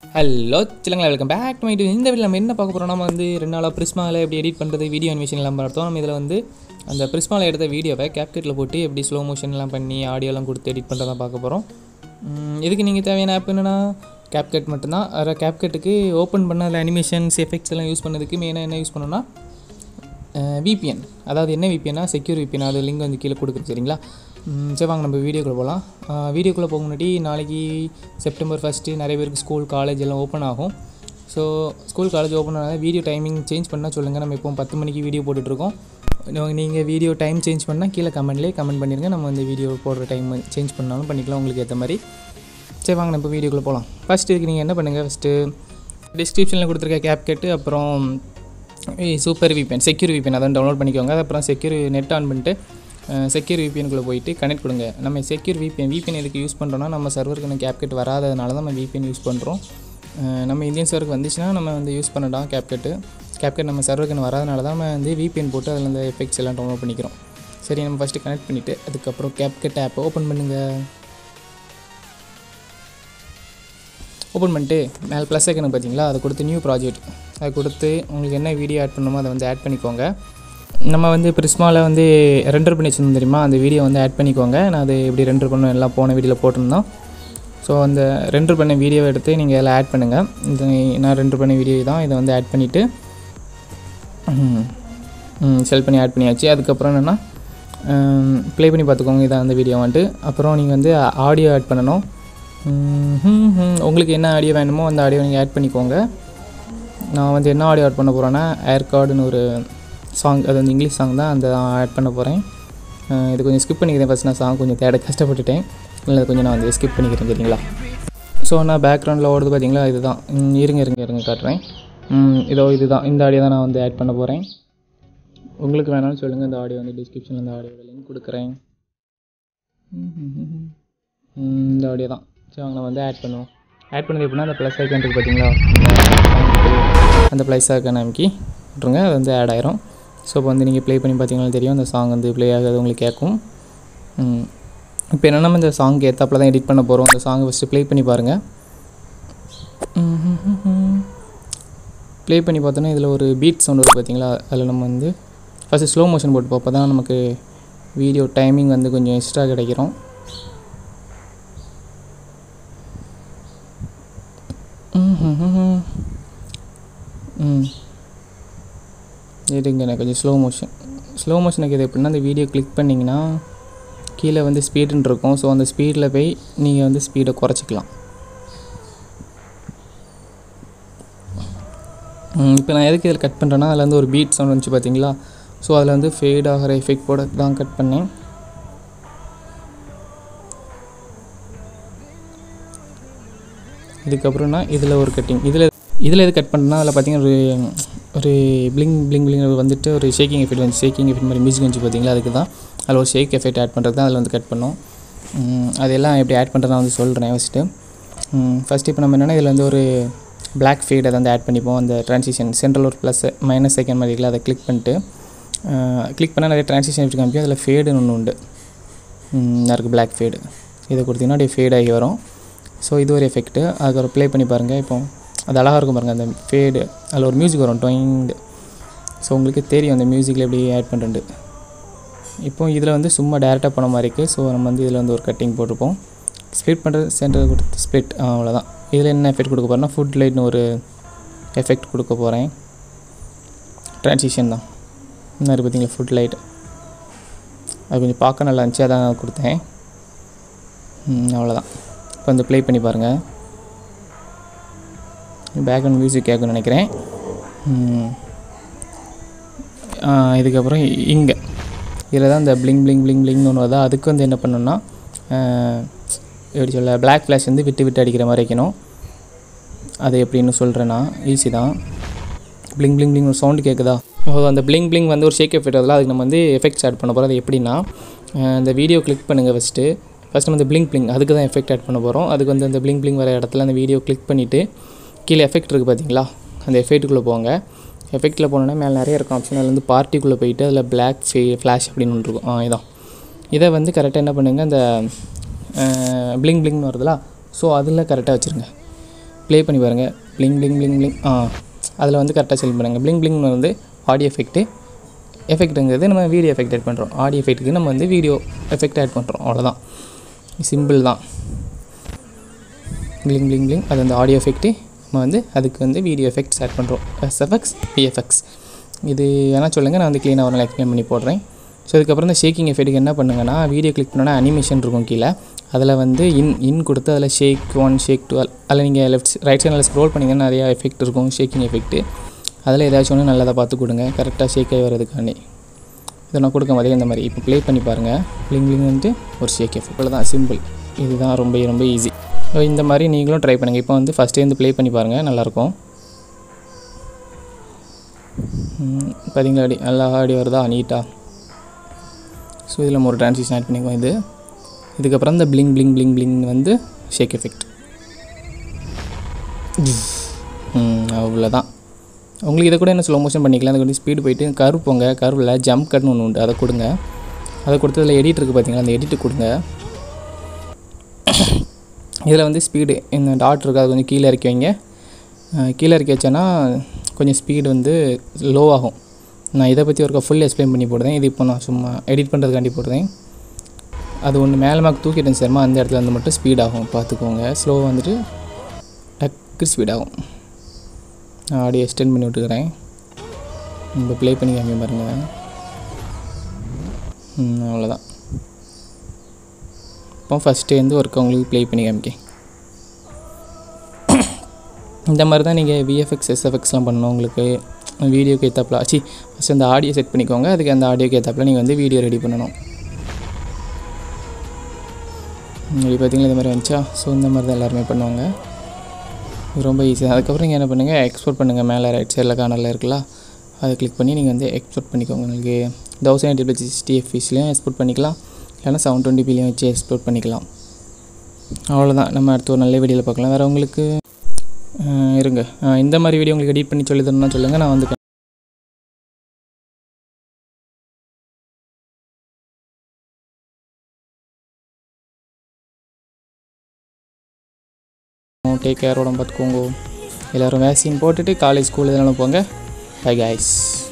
Hello சிலங்களா welcome back to my to இந்த video நம்ம என்ன பார்க்க போகிறோம் நம்ம வந்து ரெண்டு நாளாக ப்ரிஸ்மாவில் எப்படி எடிட் பண்ணுறது வீடியோ அனிமேஷன் எல்லாம் பார்த்தோம் நம்ம இதில் வந்து அந்த ப்ரிஸ்மாவில் எடுத்த வீடியோவை கேப்கட்டில் போட்டு எப்படி ஸ்லோ மோஷன்லாம் பண்ணி ஆடியோலாம் கொடுத்து எடிட் பண்ணுறதா பார்க்க போகிறோம் இதுக்கு நீங்கள் தேவையான ஆப் என்னென்னா கேப்கட் மட்டும்தான் அதில் கேப்கட்டுக்கு ஓப்பன் பண்ண அதில் அனிமேஷன்ஸ் எஃபெக்ட்ஸ் எல்லாம் யூஸ் பண்ணதுக்கு மெயினாக என்ன யூஸ் பண்ணோன்னா விபிஎன் அதாவது என்ன விபிஎன்னா செக்யூர் விபிஎன் அது லிங்க் வந்து கீழே கொடுக்குது சரிங்களா ம், சரி வாங்க நம்ம வீடியோக்குள்ளே போகலாம் வீடியோக்குள்ளே போக முன்னாடி நாளைக்கு செப்டம்பர் ஃபஸ்ட்டு நிறைய பேருக்கு ஸ்கூல் காலேஜ் எல்லாம் ஓப்பன் ஆகும் ஸோ ஸ்கூல் காலேஜ் ஓப்பன் ஆனால் வீடியோ டைமிங் சேஞ்ச் பண்ணால் சொல்லுங்கள் நம்ம இப்போ பத்து மணிக்கு வீடியோ போட்டுட்ருக்கோம் நீங்கள் வீடியோ டைம் சேஞ்ச் பண்ணால் கீழே கமெண்ட்லேயே கமெண்ட் பண்ணிடுங்க நம்ம வந்து வீடியோ போடுற டைம் சேஞ்ச் பண்ணாலும் பண்ணிக்கலாம் உங்களுக்கு ஏற்ற மாதிரி சரி வாங்க நம்ம வீடியோக்குள்ளே போகலாம் ஃபஸ்ட் இதுக்கு நீங்கள் என்ன பண்ணுங்கள் ஃபஸ்ட்டு டிஸ்கிரிப்ஷனில் கொடுத்துருக்க கேப் கேட்டு அப்புறம் சூப்பர் விபிஎன் செக்யூர் விபிஎன் அதான் டவுன்லோட் பண்ணிக்கோங்க அப்புறம் செக்யூர் நெட் ஆன் பண்ணிட்டு செக்யூர் விபிஎன்குள்ளே போயிட்டு கனெக்ட் கொடுங்க நம்ம செக்யூர் விபிஎன் விபிஎன் எதுக்கு யூஸ் பண்ணுறோன்னா நம்ம சர்வருக்கு இன்னும் கேப்கட் வராததுனால தான் நம்ம விபிஎன் யூஸ் பண்ணுறோம் நம்ம இந்தியன் சர்வருக்கு வந்துச்சுன்னா நம்ம வந்து யூஸ் பண்ணலாம் கேப்கட்டு கேப்கட் நம்ம சர்வருக்கு இன்னும் வராதனால தான் நம்ம வந்து விபிஎன் போட்டு அதில் இந்த எஃபெக்ட்ஸ் எல்லாம் டவுன்லோட் பண்ணிக்கிறோம் சரி நம்ம ஃபஸ்ட்டு கனெக்ட் பண்ணிவிட்டு அதுக்கப்புறம் கேப்கட் ஆப் ஓப்பன் பண்ணுங்கள் ஓப்பன் பண்ணிட்டு மேலே ப்ளஸ் ஐக்கனுக்கு பார்த்தீங்களா அதை கொடுத்து நியூ ப்ராஜெக்ட் அதை கொடுத்து உங்களுக்கு என்ன வீடியோ ஆட் பண்ணணுமோ அதை வந்து ஆட் பண்ணிக்கோங்க நம்ம வந்து ப்ரிஸ்மாவில் வந்து ரெண்டர் பண்ணி வச்சுருந்தோம் தெரியுமா அந்த வீடியோ வந்து ஆட் பண்ணிக்கோங்க நான் அது எப்படி ரெண்டர் பண்ண எல்லாம் போன வீடியோவில் போட்டிருந்தோம் ஸோ அந்த ரெண்டர் பண்ண வீடியோவை எடுத்து நீங்கள் எல்லாம் ஆட் பண்ணுங்கள் இந்த நான் ரெண்டர் பண்ண வீடியோ தான் இதை வந்து ஆட் பண்ணிவிட்டு செல் பண்ணி ஆட் பண்ணியாச்சு அதுக்கப்புறம் என்னென்னா ப்ளே பண்ணி பார்த்துக்கோங்க இதான் அந்த வீடியோ வந்துட்டு அப்புறம் நீங்கள் வந்து ஆடியோ ஆட் பண்ணணும் ம், ஹம், ஹம். உங்களுக்கு என்ன ஆடியோ வேணுமோ அந்த ஆடியோ நீங்கள் ஆட் பண்ணிக்கோங்க நான் வந்து என்ன ஆடியோ ஆட் பண்ண போகிறேன்னா ஏர் கார்டுன்னு ஒரு சாங் அது வந்து இங்கிலீஷ் சாங் தான் அந்த ஆட் பண்ண போகிறேன் இது கொஞ்சம் ஸ்கிப் பண்ணிக்கிறேன் ஃபஸ்ட் நான் சாங் கொஞ்சம் தேட கஷ்டப்பட்டுட்டேன் இல்லை கொஞ்சம் நான் வந்து ஸ்கிப் பண்ணிக்கிறேன் சரிங்களா ஸோ நான் பேக்ரவுண்டில் ஓடுது பார்த்தீங்களா இதுதான் ம், இருங்க இருங்க இருங்க காட்டுறேன் ம், இதோ இதுதான் இந்த ஆடியோ தான் நான் வந்து ஆட் பண்ண போகிறேன் உங்களுக்கு வேணாலும் சொல்லுங்கள் இந்த ஆடியோ வந்து டிஸ்கிரிப்ஷனில் இந்த ஆடியோட லிங்க் கொடுக்குறேன் ம், ம், ம், ம். ம், இந்த ஆடியோ தான் சரி அவங்க நம்ம வந்து ஆட் பண்ணுவோம் ஆட் பண்ணது எப்படின்னா அந்த ப்ளஸ் ஐக்கன் இருக்குது பார்த்தீங்களா அந்த ப்ளஸ் ஐக்கன் அமைக்கி விட்ருங்க அது வந்து ஆட் ஆயிரும் ஸோ இப்போ வந்து நீங்கள் ப்ளே பண்ணி பார்த்தீங்கன்னா தெரியும் அந்த சாங் வந்து ப்ளே ஆகாது உங்களுக்கு கேட்கும் ம். இப்போ என்னென்னா நம்ம இந்த சாங் ஏற்றாப்புல தான் எடிட் பண்ண போகிறோம் அந்த சாங்கை ஃபஸ்ட்டு ப்ளே பண்ணி பாருங்கள் ப்ளே பண்ணி பார்த்தோன்னா இதில் ஒரு பீட் சவுண்ட் வருது பார்த்தீங்களா அதில் நம்ம வந்து ஃபஸ்ட்டு ஸ்லோ மோஷன் போட்டு பார்ப்போம் தான் நமக்கு வீடியோ டைமிங் வந்து கொஞ்சம் எக்ஸ்ட்ரா கிடைக்கிறோம் ம் இருங்க எனக்கு கொஞ்சம் ஸ்லோ மோஷன் ஸ்லோ மோஷனுக்கு இது எப்படின்னா அந்த வீடியோ கிளிக் பண்ணிங்கன்னா கீழே வந்து ஸ்பீடுன்னு இருக்கும் ஸோ அந்த ஸ்பீடில் போய் நீங்கள் வந்து ஸ்பீடை குறைச்சிக்கலாம் இப்போ நான் எதுக்கு இதில் கட் பண்ணுறேன்னா அதில் வந்து ஒரு பீட் சவுண்ட் வந்துச்சு பார்த்தீங்களா ஸோ அதில் வந்து ஃபேட் ஆகிற எஃபெக்ட் போட தான் கட் பண்ணேன் இதுக்கப்புறம்னா இதில் ஒரு கட்டிங் இதில் இதில் எது கட் பண்ணனா அதில் பார்த்தீங்கன்னா ஒரு ஒரு பிளிங் பிளிங் பிளிங் வந்துட்டு ஒரு ஷேக்கிங் எஃபெக்ட் வந்து ஷேக்கிங் எஃபெக்ட் மாதிரி மியூசிக் வந்துச்சு பார்த்தீங்களா அதுக்கு தான் அதில் ஒரு ஷேக் எஃபெக்ட் ஆட் பண்ணுறது தான் அதில் வந்து கட் பண்ணோம் ம், அதெல்லாம் எப்படி ஆட் பண்ணுறது நான் வந்து சொல்கிறேன் ஃபஸ்ட்டு ஃபஸ்ட்டு இப்போ நம்ம என்னென்னா இதில் வந்து ஒரு பிளாக் ஃபேட் அதை வந்து ஆட் பண்ணிப்போம் அந்த ட்ரான்சிஷன் சென்ட்ரல் ஒரு ப்ளஸ் மைனஸ் செகண்ட் மாதிரி இருக்குல்ல அதை கிளிக் பண்ணிட்டு கிளிக் பண்ணால் நிறைய ட்ரான்சிஷன் எப்படி காமிக்கும் அதில் ஃபேடுன்னு ஒன்று உண்டு இருக்குது பிளாக் ஃபேடு இதை கொடுத்தீங்கன்னா அப்படியே ஃபேட் ஆகி வரும் ஸோ இது ஒரு எஃபெக்ட்டு அதுக்கு ஒரு ப்ளே பண்ணி பாருங்கள் இப்போ அது அழகாக இருக்கும் பாருங்கள் அந்த ஃபேடு அதில் ஒரு மியூசிக் வரும் டொயிங்டு ஸோ உங்களுக்கு தெரியும் அந்த மியூசிக்கில் எப்படி ஆட் பண்ணுறது இப்போ இதில் வந்து சும்மா டேரெக்டாக போன மாதிரி இருக்குது ஸோ நம்ம வந்து இதில் வந்து ஒரு கட்டிங் போட்டிருப்போம் ஸ்ப்ளிட் பண்ணுறது சென்டர் கொடுத்து ஸ்ப்ளிட் அவ்வளோதான் இதில் என்ன எஃபெக்ட் கொடுக்க போகிறேன்னா ஃபுட் லைட்னு ஒரு எஃபெக்ட் கொடுக்க போகிறேன் ட்ரான்சிஷன் தான் என்ன இருக்குது பார்த்தீங்களா ஃபுட் லைட் அது கொஞ்சம் பார்க்க நல்லா இருந்துச்சு அதான் நான் கொடுத்தேன் ம், அவ்வளோதான் இப்போ வந்து ப்ளே பண்ணி பாருங்கள் பேக்ரவுண்ட் மியூசிக் கேட்கும்னு நினைக்கிறேன் ம். ஆ, இதுக்கப்புறம் இங்கே இதில் தான் இந்த பிளிங் பிளிங் பிளிங் பிளிங்னு ஒன்று வருதா அதுக்கு வந்து என்ன பண்ணணும்னா ஆ, எப்படி சொல்ல பிளாக் ஃப்ளாஷ் வந்து விட்டு விட்டு அடிக்கிற மாதிரி வைக்கணும் அது எப்படின்னு சொல்கிறேன்னா ஈஸி தான் பிளிங் பிளிங் பிளிங் ஒரு சவுண்டு கேட்குதா ஓ அந்த பிளிங் பிளிங் வந்து ஒரு ஷேக் எஃபெக்ட் அதில் அதுக்கு நம்ம வந்து எஃபெக்ட்ஸ் ஆட் பண்ண போகிறோம் அது எப்படின்னா அஹ் இந்த வீடியோ கிளிக் பண்ணுங்கள் ஃபஸ்ட்டு ஃபஸ்ட் நம்ம இந்த பிளிங் பிளிங் அதுக்கு தான் எஃபெக்ட் ஆட் பண்ண போகிறோம் அதுக்கு வந்து அந்த பிளிங் பிளிங் வர இடத்துல அந்த வீடியோ கிளிக் பண்ணிவிட்டு கீழே எஃபெக்ட் இருக்குது பார்த்தீங்களா அந்த எஃபெக்ட்டுக்குள்ளே போங்க எஃபெக்ட்டில் போனோன்னா மேலே நிறைய இருக்கும் ஆப்ஷன் அதில் வந்து பார்ட்டிக்குள்ளே போயிட்டு அதில் பிளாக் ஃபே ஃப்ளாஷ் அப்படின்னு ஒன்று இருக்கும் ஆ இதான் இதை வந்து கரெக்டாக என்ன பண்ணுங்கள் அந்த பிளிங் பிளிங்னு வருதுல ஸோ அதில் கரெக்டாக வச்சுருங்க ப்ளே பண்ணி பாருங்கள் ப்ளிங் ப்ளிங் ப்ளிங் ப்ளிங் ஆ அதில் வந்து கரெக்டாக செல் பண்ணுங்கள் ப்ளிங் ப்ளிங் வந்து ஆடியோ எஃபெக்ட்டு எஃபெக்ட்டுங்கிறது நம்ம வீடியோ எஃபெக்ட் ஆட் பண்ணுறோம் ஆடியோ எஃபெக்ட்டுக்கு நம்ம வந்து வீடியோ எஃபெக்ட் ஆட் பண்ணுறோம் அவ்வளோதான் சிம்பிள் தான் ப்ளிங் ப்ளிங் ப்ளிங் அது அந்த ஆடியோ எஃபெக்ட்டு நம்ம வந்து அதுக்கு வந்து வீடியோ எஃபெக்ட்ஸ் ஆட் பண்ணுறோம் எஸ்எஃப்எக்ஸ் விஎஃப்எக்ஸ் இது வேணா சொல்லுங்கள் நான் வந்து க்ளீனாக ஒரு எக்ஸ்பிளைன் பண்ணி போடுறேன் ஸோ இதுக்கப்புறம் இந்த ஷேக்கிங் எஃபெக்ட்டுக்கு என்ன பண்ணுங்கன்னா வீடியோ கிளிக் பண்ணோன்னா அனிமேஷன் இருக்கும் கீழே அதில் வந்து இன் இன் கொடுத்து அதில் ஷேக் ஒன் ஷேக் டூ அதில் நீங்கள் லெஃப்ட் ரைட் சைடில் ஸ்க்ரோல் பண்ணிங்கன்னா நிறையா எஃபெக்ட் இருக்கும் ஷேக்கிங் எஃபெக்ட்டு அதில் ஏதாச்சும் ஒன்று நல்லதாக பார்த்து கொடுங்க கரெக்டாக ஷேக் ஆகி வரதுக்காண்டி இதை நான் கொடுக்க மாதிரி இந்த மாதிரி இப்போ ப்ளே பண்ணி பாருங்கள் ப்ளிங் ப்ளிங் வந்துட்டு ஒரு ஷேக் எஃபெக்ட் தான் சிம்பிள் இதுதான் ரொம்ப ரொம்ப ஈஸி ஸோ இந்த மாதிரி நீங்களும் ட்ரை பண்ணுங்கள் இப்போ வந்து ஃபஸ்ட்டே வந்து ப்ளே பண்ணி பாருங்கள் நல்லாயிருக்கும் பார்த்தீங்களா அடி நல்லா ஆடி வருதா நீட்டாக ஸோ இதில் நம்ம ஒரு ட்ரான்சிஷன் ஆட் பண்ணிக்குவோம் இது இதுக்கப்புறம் இந்த ப்ளிங் ப்ளிங் ப்ளிங் ப்ளிங் வந்து ஷேக் எஃபெக்ட் அவ்வளோதான் உங்களுக்கு இதை கூட என்ன ஸ்லோ மோஷன் பண்ணிக்கலாம் அதுக்கு வந்து ஸ்பீடு போயிட்டு கர்வ் போங்க கர்வில் ஜம்ப் கட்னு ஒன்று உண்டு அதை கொடுங்க அதை கொடுத்து அதில் எடிட் இருக்குது பார்த்தீங்களா அந்த எடிட்டு கொடுங்க இதில் வந்து ஸ்பீடு இந்த டாட் இருக்குது அது கொஞ்சம் கீழே இறக்கி வைங்க அஹ் கீழே இறக்கி வச்சேன்னா கொஞ்சம் ஸ்பீடு வந்து லோ ஆகும் நான் இதை பற்றி ஒரு ஃபுல் எக்ஸ்பிளைன் பண்ணி போடுறேன் இது இப்போ நான் சும்மா எடிட் பண்ணுறதுக்காண்டி போடுறேன் அது ஒன்று மேலே மார்க் தூக்கிட்டேன் சரிமா அந்த இடத்துல வந்து மட்டும் ஸ்பீட் ஆகும் பார்த்துக்கோங்க ஸ்லோ வந்துட்டு டக்கு ஸ்பீட் ஆகும் நான் ஆடியோ எக்ஸ்டெண்ட் பண்ணி விட்டுக்கிறேன் இப்போ ப்ளே பண்ணி காமி பாருங்கள் ம், அவ்வளோதான் இப்போ ஃபஸ்ட்டு வந்து ஒர்க் உங்களுக்கு ப்ளே பண்ணி காமிக்கேன் இந்த மாதிரி தான் நீங்கள் விஎஃப்எக்ஸ் எஸ்எஃப்எக்ஸ்லாம் பண்ணணும் உங்களுக்கு வீடியோக்கு ஏற்றாப்புல ஆச்சு ஃபஸ்ட் அந்த ஆடியோ செட் பண்ணிக்கோங்க அதுக்கு அந்த ஆடியோக்கு ஏற்றாப்புல நீங்கள் வந்து வீடியோ ரெடி பண்ணணும் இப்படி பார்த்தீங்களா இந்த மாதிரி வந்துச்சா ஸோ இந்த மாதிரி தான் எல்லாருமே பண்ணுவாங்க இது ரொம்ப ஈஸி தான் அதுக்கப்புறம் நீங்கள் என்ன பண்ணுங்கள் எக்ஸ்போர்ட் பண்ணுங்கள் மேலே ரைட் சைடில் கார்னரில் இருக்குல்ல அதை கிளிக் பண்ணி நீங்கள் வந்து எக்ஸ்போர்ட் பண்ணிக்கோங்க உங்களுக்கு தௌசண்ட் எயிட்டி ப்ளஸ் சிக்ஸ்டி எஃப்இஸ்லேயும் எக்ஸ்போர்ட் பண்ணிக்கலாம் இல்லைனா செவன் டுவெண்ட்டி பிலையும் வச்சு எக்ஸ்போர்ட் பண்ணிக்கலாம் அவ்வளோதான் நம்ம அடுத்து ஒரு நல்ல வீடியோவில் பார்க்கலாம் வேறு உங்களுக்கு அஹ், இருங்க அஹ், இந்த மாதிரி வீடியோ உங்களுக்கு எடிட் பண்ணி சொல்லி தரணும்னா சொல்லுங்கள் நான் வந்து டேக் கேர் உடம்பு பார்த்துக்கோங்க எல்லோரும் வேக்சின் போட்டுட்டு காலேஜ் ஸ்கூல் இதெல்லாம் போங்க பை காய்ஸ்